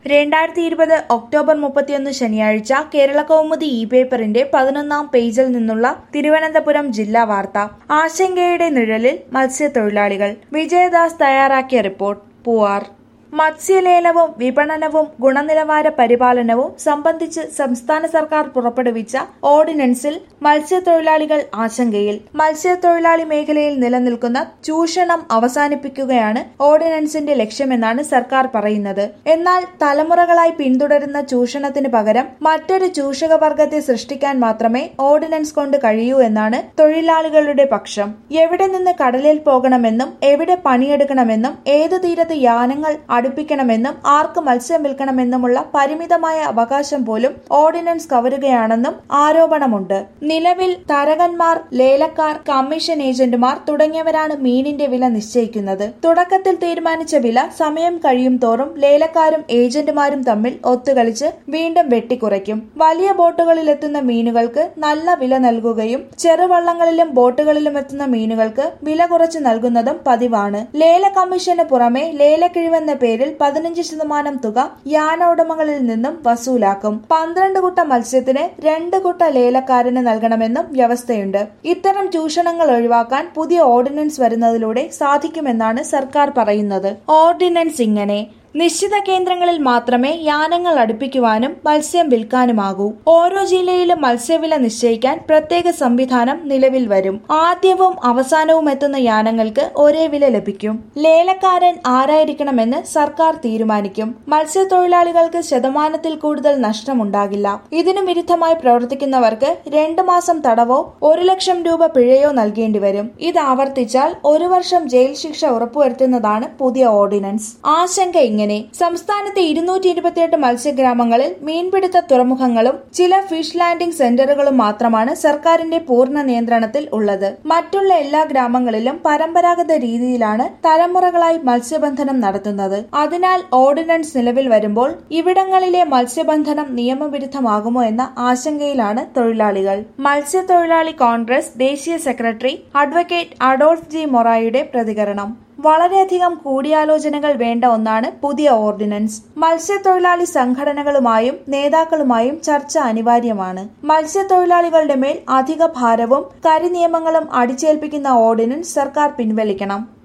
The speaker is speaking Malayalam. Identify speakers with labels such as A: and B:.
A: രണ്ടായിരത്തി ഇരുപത് ഒക്ടോബർ മുപ്പത്തിയൊന്ന് ശനിയാഴ്ച കേരള കൗമുദി ഇ പേപ്പറിന്റെ പതിനൊന്നാം പേജിൽ നിന്നുള്ള തിരുവനന്തപുരം ജില്ലാ വാർത്ത ആശങ്കയുടെ നിഴലിൽ മത്സ്യത്തൊഴിലാളികൾ വിജയദാസ് തയ്യാറാക്കിയ റിപ്പോർട്ട് പൂവാർ മത്സ്യലേലവും വിപണനവും ഗുണനിലവാര പരിപാലനവും സംബന്ധിച്ച് സംസ്ഥാന സർക്കാർ പുറപ്പെടുവിച്ച ഓർഡിനൻസിൽ മത്സ്യത്തൊഴിലാളികൾ ആശങ്കയിൽ മത്സ്യത്തൊഴിലാളി മേഖലയിൽ നിലനിൽക്കുന്ന ചൂഷണം അവസാനിപ്പിക്കുകയാണ് ഓർഡിനൻസിന്റെ ലക്ഷ്യമെന്നാണ് സർക്കാർ പറയുന്നത് എന്നാൽ തലമുറകളായി പിന്തുടരുന്ന ചൂഷണത്തിന് പകരം മറ്റൊരു ചൂഷക വർഗത്തെ സൃഷ്ടിക്കാൻ മാത്രമേ ഓർഡിനൻസ് കൊണ്ട് കഴിയൂ എന്നാണ് തൊഴിലാളികളുടെ പക്ഷം എവിടെ നിന്ന് കടലിൽ പോകണമെന്നും എവിടെ പണിയെടുക്കണമെന്നും ഏത് തീരത്ത് യാനങ്ങൾ അടുപ്പിക്കണമെന്നും ആർക്ക് മത്സ്യം വിൽക്കണമെന്നുമുള്ള പരിമിതമായ അവകാശം പോലും ഓർഡിനൻസ് കവരുകയാണെന്നും ആരോപണമുണ്ട് നിലവിൽ തരകന്മാർ ലേലക്കാർ കമ്മീഷൻ ഏജന്റുമാർ തുടങ്ങിയവരാണ് മീനിന്റെ വില നിശ്ചയിക്കുന്നത് തുടക്കത്തിൽ തീരുമാനിച്ച വില സമയം കഴിയും തോറും ലേലക്കാരും ഏജന്റുമാരും തമ്മിൽ ഒത്തുകളിച്ച് വീണ്ടും വെട്ടിക്കുറയ്ക്കും വലിയ ബോട്ടുകളിൽ എത്തുന്ന മീനുകൾക്ക് നല്ല വില നൽകുകയും ചെറുവള്ളങ്ങളിലും ബോട്ടുകളിലും എത്തുന്ന മീനുകൾക്ക് വില കുറച്ച് നൽകുന്നതും പതിവാണ് ലേല കമ്മീഷന് പുറമെ ലേലക്കിഴിവെന്ന പേരിൽ പതിനഞ്ച് ശതമാനം തുക യാന ഉടമകളിൽ നിന്നും വസൂലാക്കും പന്ത്രണ്ട് കുട്ട മത്സ്യത്തിന് രണ്ട് കുട്ട ലേലക്കാരന് നൽകണമെന്നും വ്യവസ്ഥയുണ്ട് ഇത്തരം ചൂഷണങ്ങൾ ഒഴിവാക്കാൻ പുതിയ ഓർഡിനൻസ് വരുന്നതിലൂടെ സാധിക്കുമെന്നാണ് സർക്കാർ പറയുന്നത് ഓർഡിനൻസ് ഇങ്ങനെ നിശ്ചിത കേന്ദ്രങ്ങളിൽ മാത്രമേ യാനങ്ങൾ അടുപ്പിക്കുവാനും മത്സ്യം വിൽക്കാനുമാകൂ ഓരോ ജില്ലയിലും മത്സ്യവില നിശ്ചയിക്കാൻ പ്രത്യേക സംവിധാനം നിലവിൽ വരും ആദ്യവും അവസാനവും എത്തുന്ന യാനങ്ങൾക്ക് ഒരേ വില ലഭിക്കും ലേലക്കാരൻ ആരായിരിക്കണമെന്ന് സർക്കാർ തീരുമാനിക്കും മത്സ്യത്തൊഴിലാളികൾക്ക് ശതമാനത്തിൽ കൂടുതൽ നഷ്ടമുണ്ടാകില്ല ഇതിനു വിരുദ്ധമായി പ്രവർത്തിക്കുന്നവർക്ക് രണ്ടു മാസം തടവോ ഒരു ലക്ഷം രൂപ പിഴയോ നൽകേണ്ടി വരും ഇത് ആവർത്തിച്ചാൽ ഒരു വർഷം ജയിൽ ശിക്ഷ ഉറപ്പുവരുത്തുന്നതാണ് പുതിയ ഓർഡിനൻസ് ആശങ്ക ഇങ്ങനെ സംസ്ഥാനത്തെ ഇരുന്നൂറ്റി ഇരുപത്തിയെട്ട് മത്സ്യഗ്രാമങ്ങളിൽ മീൻപിടുത്ത തുറമുഖങ്ങളും ചില ഫിഷ് ലാൻഡിംഗ് സെന്ററുകളും മാത്രമാണ് സർക്കാരിന്റെ പൂർണ്ണ നിയന്ത്രണത്തിൽ ഉള്ളത് മറ്റുള്ള എല്ലാ ഗ്രാമങ്ങളിലും പരമ്പരാഗത രീതിയിലാണ് തലമുറകളായി മത്സ്യബന്ധനം നടത്തുന്നത് അതിനാൽ ഓർഡിനൻസ് നിലവിൽ വരുമ്പോൾ ഇവിടങ്ങളിലെ മത്സ്യബന്ധനം നിയമവിരുദ്ധമാകുമോ എന്ന ആശങ്കയിലാണ് തൊഴിലാളികൾ മത്സ്യത്തൊഴിലാളി കോൺഗ്രസ് ദേശീയ സെക്രട്ടറി അഡ്വക്കേറ്റ് അഡോൾഫ് ജി മൊറായുടെ പ്രതികരണം വളരെയധികം കൂടിയാലോചനകൾ വേണ്ട ഒന്നാണ് പുതിയ ഓർഡിനൻസ് മത്സ്യത്തൊഴിലാളി സംഘടനകളുമായും നേതാക്കളുമായും ചർച്ച അനിവാര്യമാണ് മത്സ്യത്തൊഴിലാളികളുടെ മേൽ അധിക ഭാരവും കരിനിയമങ്ങളും അടിച്ചേൽപ്പിക്കുന്ന ഓർഡിനൻസ് സർക്കാർ പിൻവലിക്കണം